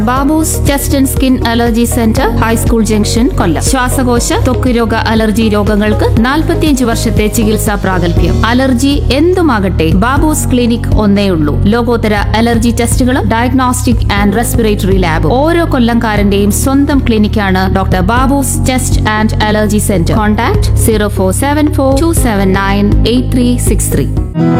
Babu's chest and skin allergy centre high school junction Kollam ശ്വാസകോശ ത്വക്ക് രോഗ അലർജി രോഗങ്ങൾക്ക് 45 വർഷത്തെ ചികിത്സാ പ്രാഗൽഭ്യം അലർജി എന്തുമാകട്ടെ ബാബൂസ് ക്ലിനിക് ഒന്നേ ഉള്ളൂ ലോകോത്തര അലർജി ടെസ്റ്റുകളും ഡയഗ്നോസ്റ്റിക് ആൻഡ് റെസ്പിറേറ്ററി ലാബ് ഓരോ കൊല്ലംകാരന്റെയും സ്വന്തം ക്ലിനിക്കാണ് doctor Babu's chest and allergy centre contact zero four seven four two seven nine eight three six three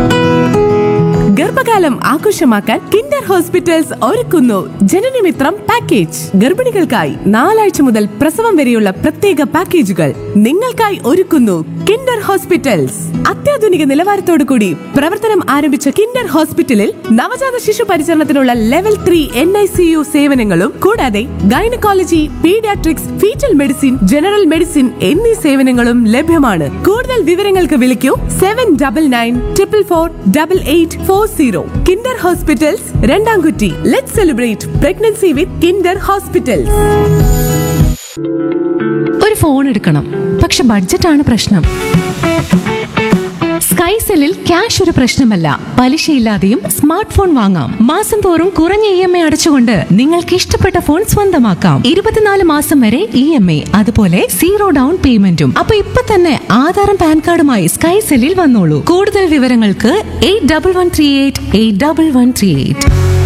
ഗർഭകാലം ആഘോഷമാക്കാൻ കിൻഡർ ഹോസ്പിറ്റൽസ് ഒരുക്കുന്നു ജനനമിത്രം പാക്കേജ് ഗർഭിണികൾക്കായി നാലാഴ്ച മുതൽ പ്രസവം വരെയുള്ള പ്രത്യേക പാക്കേജുകൾ നിങ്ങൾക്കായി ഒരുക്കുന്നു കിൻഡർ ഹോസ്പിറ്റൽസ് അത്യാധുനിക നിലവാരത്തോടു കൂടി പ്രവർത്തനം ആരംഭിച്ച കിൻഡർ ഹോസ്പിറ്റലിൽ നവജാത ശിശു പരിചരണത്തിനുള്ള level three N I C U സേവനങ്ങളും കൂടാതെ gynaecology paediatrics foetal medicine general medicine എന്നീ സേവനങ്ങളും ലഭ്യമാണ് കൂടുതൽ വിവരങ്ങൾക്ക് വിളിക്കൂ seven double nine triple four double eight four zero kinder hospitals Randamkutty let celebrate pregnancy with kinder hospitals ഒരു ഫോൺ എടുക്കണം പക്ഷെ ബഡ്ജറ്റാണ് പ്രശ്നം സ്കൈസെല്ലിൽ ക്യാഷ് ഒരു പ്രശ്നമല്ല പലിശയില്ലാതെയും സ്മാർട്ട് ഫോൺ വാങ്ങാം മാസം തോറും കുറഞ്ഞ ഇ എം ഐ അടച്ചുകൊണ്ട് നിങ്ങൾക്ക് ഇഷ്ടപ്പെട്ട ഫോൺ സ്വന്തമാക്കാം ഇരുപത്തിനാല് മാസം വരെ ഇ എം ഐ അതുപോലെ സീറോ ഡൗൺ പേയ്മെന്റും അപ്പൊ ഇപ്പൊ തന്നെ ആധാറും പാൻ കാർഡുമായി സ്കൈസെല്ലിൽ വന്നോളൂ കൂടുതൽ വിവരങ്ങൾക്ക് eight double one three eight eight double one three eight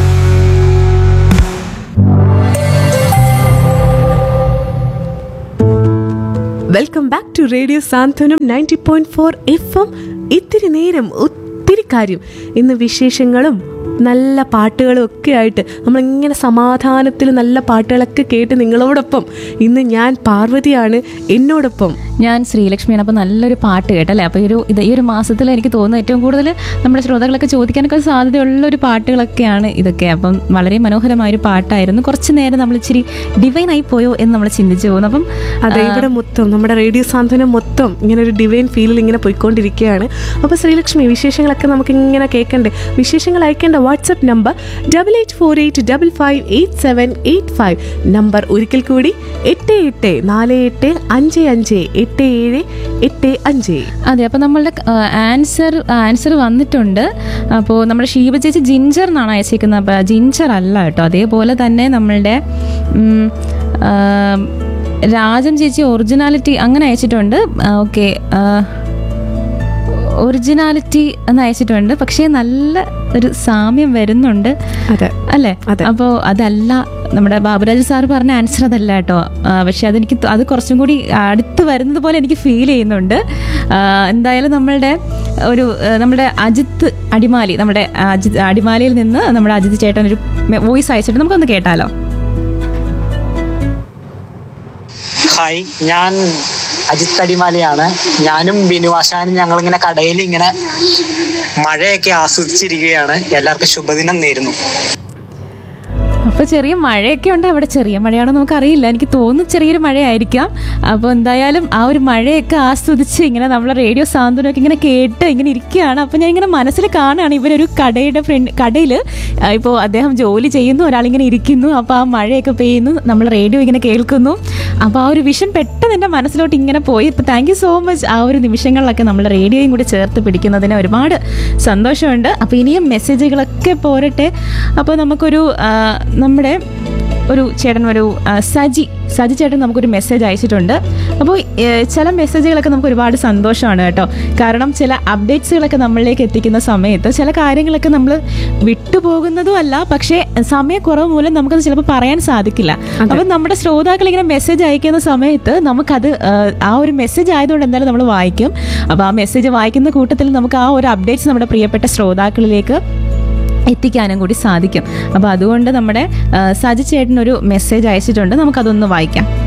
welcome back to radio Santhwanam ninety point four F M ഇത്തിരി നേരം ഒത്തിരി കാര്യം ഇന്ന് വിശേഷങ്ങളും നല്ല പാട്ടുകളും ഒക്കെ ആയിട്ട് നമ്മളിങ്ങനെ സമാധാനത്തിൽ നല്ല പാട്ടുകളൊക്കെ കേട്ട് നിങ്ങളോടൊപ്പം ഇന്ന് ഞാൻ പാർവതിയാണ് എന്നോടൊപ്പം ഞാൻ ശ്രീലക്ഷ്മിയാണ് അപ്പോൾ നല്ലൊരു പാട്ട് കേട്ടല്ലേ അപ്പോൾ ഈ ഒരു ഇത് ഈ ഒരു മാസത്തിൽ എനിക്ക് തോന്നുന്നു ഏറ്റവും കൂടുതൽ നമ്മുടെ ശ്രോതാക്കളൊക്കെ ചോദിക്കാനൊക്കെ സാധ്യതയുള്ള ഒരു പാട്ടുകളൊക്കെയാണ് ഇതൊക്കെ അപ്പം വളരെ മനോഹരമായ ഒരു പാട്ടായിരുന്നു കുറച്ച് നേരം നമ്മൾ ഇച്ചിരി ഡിവൈൻ ആയി പോയോ എന്ന് നമ്മൾ ചിന്തിച്ചു പോകുന്നു അപ്പം അതെ ഇവിടെ മൊത്തം നമ്മുടെ റേഡിയോ സാന്ത്വനം മൊത്തം ഇങ്ങനെ ഒരു ഡിവൈൻ ഫീലിൽ ഇങ്ങനെ പോയിക്കൊണ്ടിരിക്കുകയാണ് അപ്പോൾ ശ്രീലക്ഷ്മി വിശേഷങ്ങളൊക്കെ നമുക്ക് ഇങ്ങനെ കേൾക്കണ്ടേ വിശേഷങ്ങൾ അയക്കേണ്ട WhatsApp number double eight four eight double five eight seven eight five number ഒരിക്കൽ കൂടി എട്ട് എട്ട് നാല് എട്ട് അഞ്ച് അഞ്ച് എട്ട് ഏഴ് എട്ട് അഞ്ച് അതെ അപ്പോൾ നമ്മളുടെ ആൻസർ ആൻസർ വന്നിട്ടുണ്ട് അപ്പോൾ നമ്മുടെ ഷീബ ചേച്ചി ജിഞ്ചർ എന്നാണ് അയച്ചേക്കുന്നത് അപ്പോൾ ജിഞ്ചർ അല്ല കേട്ടോ അതേപോലെ തന്നെ നമ്മളുടെ ഉം, ആ, രാജൻ ചേച്ചി ഒറിജിനാലിറ്റി അങ്ങനെ അയച്ചിട്ടുണ്ട് ഓക്കെ ഒറിജിനാലിറ്റി എന്ന് അയച്ചിട്ടുണ്ട് പക്ഷേ നല്ല ഒരു സാമ്യം വരുന്നുണ്ട് അതെ അല്ലേ അതെ. അപ്പോൾ അതല്ല നമ്മുടെ ബാബുരാജ് സാർ പറഞ്ഞ ആൻസർ അതല്ല കേട്ടോ ആ, പക്ഷെ അതെനിക്ക് ത- അത് കുറച്ചും കൂടി അടുത്ത് വരുന്നത് പോലെ എനിക്ക് ഫീൽ ചെയ്യുന്നുണ്ട് ആ, എന്തായാലും നമ്മളുടെ ഒരു ആ, നമ്മുടെ അജിത്ത് അടിമാലി നമ്മുടെ അജിത് അടിമാലിയിൽ നിന്ന് നമ്മുടെ അജിത് ചേട്ടൻ ഒരു വോയിസ് അയച്ചിട്ട് നമുക്കൊന്ന് കേട്ടാലോ ഹായ് ഞാൻ അജിത് അടിമാലിയാണ് ഞാനും ബിനുവാശാനും ഞങ്ങളിങ്ങനെ കടയിൽ ഇങ്ങനെ മഴയൊക്കെ ആസ്വദിച്ചിരിക്കുകയാണ് എല്ലാവർക്കും ശുഭദിനം നേരുന്നു അപ്പോൾ ചെറിയ മഴയൊക്കെ ഉണ്ട് അവിടെ ചെറിയ മഴയാണോ നമുക്കറിയില്ല എനിക്ക് തോന്നുന്നു ചെറിയൊരു മഴയായിരിക്കാം അപ്പോൾ എന്തായാലും ആ ഒരു മഴയൊക്കെ ആസ്വദിച്ച് ഇങ്ങനെ നമ്മളെ റേഡിയോ സാന്ത്വനമൊക്കെ ഇങ്ങനെ കേട്ട് ഇങ്ങനെ ഇരിക്കുകയാണ് അപ്പോൾ ഞാൻ ഇങ്ങനെ മനസ്സിൽ കാണുകയാണ് ഇവരൊരു കടയുടെ ഫ്രണ്ട് കടയിൽ ഇപ്പോൾ അദ്ദേഹം ജോലി ചെയ്യുന്നു ഒരാളിങ്ങനെ ഇരിക്കുന്നു അപ്പോൾ ആ മഴയൊക്കെ പെയ്യുന്നു നമ്മൾ റേഡിയോ ഇങ്ങനെ കേൾക്കുന്നു അപ്പോൾ ആ ഒരു വിഷൻ പെട്ടെന്ന് എൻ്റെ മനസ്സിലോട്ട് ഇങ്ങനെ പോയി ഇപ്പോൾ താങ്ക് യു സോ മച്ച് ആ ഒരു നിമിഷങ്ങളിലൊക്കെ നമ്മൾ റേഡിയോയും കൂടി ചേർത്ത് പിടിക്കുന്നതിന് ഒരുപാട് സന്തോഷമുണ്ട് അപ്പോൾ ഇനിയും മെസ്സേജുകളൊക്കെ പോരട്ടെ അപ്പോൾ നമുക്കൊരു ആ, നമ്മുടെ ഒരു ചേട്ടൻ ഒരു ആ, സജി സജി ചേട്ടൻ നമുക്കൊരു മെസ്സേജ് അയച്ചിട്ടുണ്ട് അപ്പോൾ ഏ, ചില മെസ്സേജുകളൊക്കെ നമുക്ക് ഒരുപാട് സന്തോഷമാണ് കേട്ടോ കാരണം ചില അപ്ഡേറ്റ്സുകളൊക്കെ നമ്മളിലേക്ക് എത്തിക്കുന്ന സമയത്ത് ചില കാര്യങ്ങളൊക്കെ നമ്മൾ വിട്ടുപോകുന്നതും അല്ല പക്ഷേ സമയക്കുറവ് മൂലം നമുക്കത് ചിലപ്പോൾ പറയാൻ സാധിക്കില്ല അപ്പം നമ്മുടെ ശ്രോതാക്കൾ ഇങ്ങനെ മെസ്സേജ് അയക്കുന്ന സമയത്ത് നമുക്കത് ആ, ആ ഒരു മെസ്സേജ് ആയതുകൊണ്ട് എന്തായാലും നമ്മൾ വായിക്കും അപ്പോൾ ആ മെസ്സേജ് വായിക്കുന്ന കൂട്ടത്തിൽ നമുക്ക് ആ ഒരു അപ്ഡേറ്റ്സ് നമ്മുടെ പ്രിയപ്പെട്ട ശ്രോതാക്കളിലേക്ക് എത്തിക്കാനും കൂടി സാധിക്കും അപ്പോൾ അതുകൊണ്ട് നമ്മുടെ ആ, സജി ചേട്ടൻ ഒരു മെസ്സേജ് അയച്ചിട്ടുണ്ട് നമുക്കതൊന്ന് വായിക്കാം